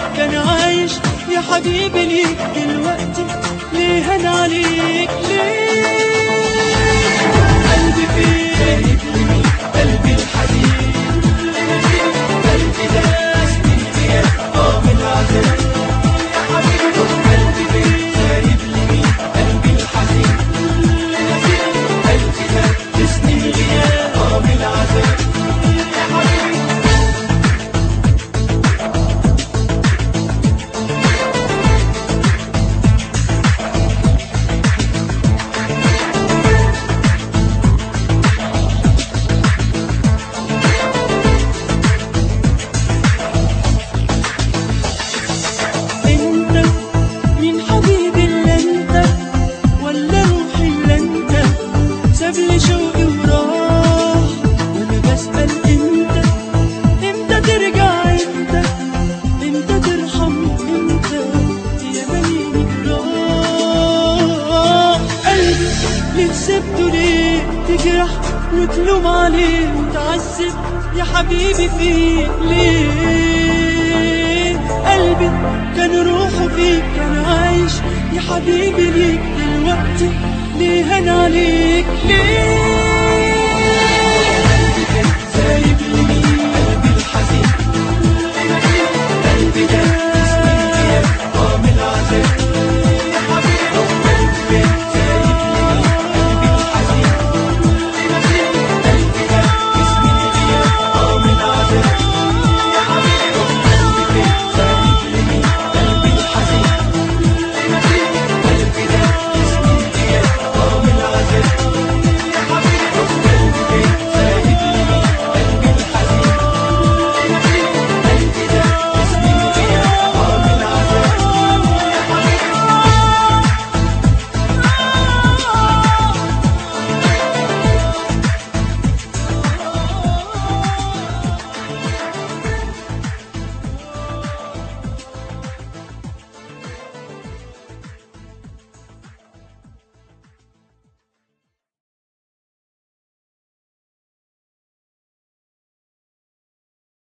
كان عايش يا حبيبي ليك دلوقتي ليه هان عليك ليه قلبي فين قلبي الحديد قلبي داس من غياب اه من عذاب يا حبيبي قلبي فين سايب لي مين قلبي الحزين قلبي داس من غياب اه من عذاب يا حبيبي انت مين حبيبي الا انت ولا روحي الا انت ساب لي شوقي وراح وانا بسأل انت امتى ترجع انت امتى ترحم انت يا مليني جراح قلبي ليه سبته ليه تجرح وتلوم عليه وتعذب يا حبيبي فيه ليه قلبي كان روحه فيك كان عايش يا حبيبي ليك دلوقتي ليه هان عليك ليه